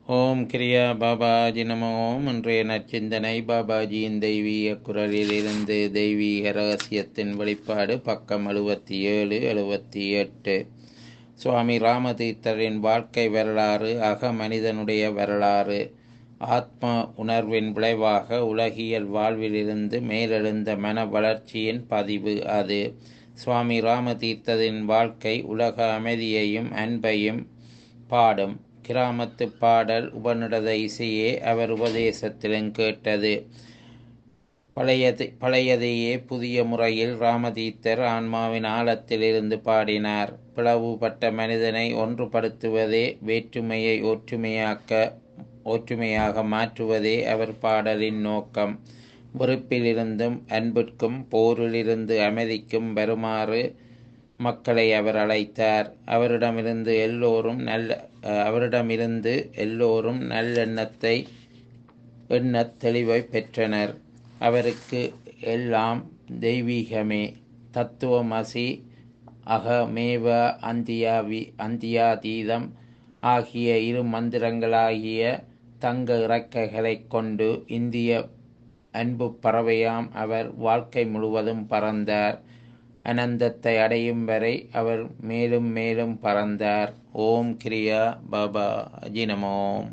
ஓம் கிரியா பாபாஜி நம ஓம் இன்றைய நற்சிந்தனை பாபாஜியின் தெய்வீக குரலிலிருந்து தெய்வீக ரகசியத்தின் வெளிப்பாடு பக்கம் எழுபத்தி ஏழு எழுபத்தி எட்டு சுவாமி ராமதீர்த்தரின் வாழ்க்கை வரலாறு அக மனிதனுடைய வரலாறு ஆத்ம உணர்வின் விளைவாக உலகியல் வாழ்விலிருந்து மேலெழுந்த மன வளர்ச்சியின் பதிவு அது சுவாமி ராமதீர்த்தரின் வாழ்க்கை உலக அமைதியையும் அன்பையும் பாடும் கிராமத்து பாடல் உபநிடத இசையே அவர் உபதேசத்திலும் கேட்டது பழையது பழையதையே புதிய முறையில் ராமதீர்த்தர் ஆன்மாவின் ஆழத்திலிருந்து பாடினார் பிளவுபட்ட மனிதனை ஒன்றுபடுத்துவதே வேற்றுமையை ஒற்றுமையாக்க ஒற்றுமையாக மாற்றுவதே அவர் பாடலின் நோக்கம் வெறுப்பிலிருந்தும் அன்பிற்கும் போரிலிருந்து அமைதிக்கும் வருமாறு மக்களை அவர் அழைத்தார் அவரிடமிருந்து எல்லோரும் நல்ல அவரிடமிருந்து எல்லோரும் நல்லெண்ணத்தை எண்ணத் தெளிவை பெற்றனர் அவருக்கு எல்லாம் தெய்வீகமே தத்துவமசி அகமேவ அந்தியாவி அந்தியாதீதம் ஆகிய இரு மந்திரங்களாகிய தங்க இறக்கைகளைக் கொண்டு இந்திய அன்பு பறவையாம் அவர் வாழ்க்கை முழுவதும் பறந்தார் அனந்தத்தை அடையும் வரை அவர் மேலும் மேலும் பறந்தார் ஓம் கிரியா பாபா அஜினமோம்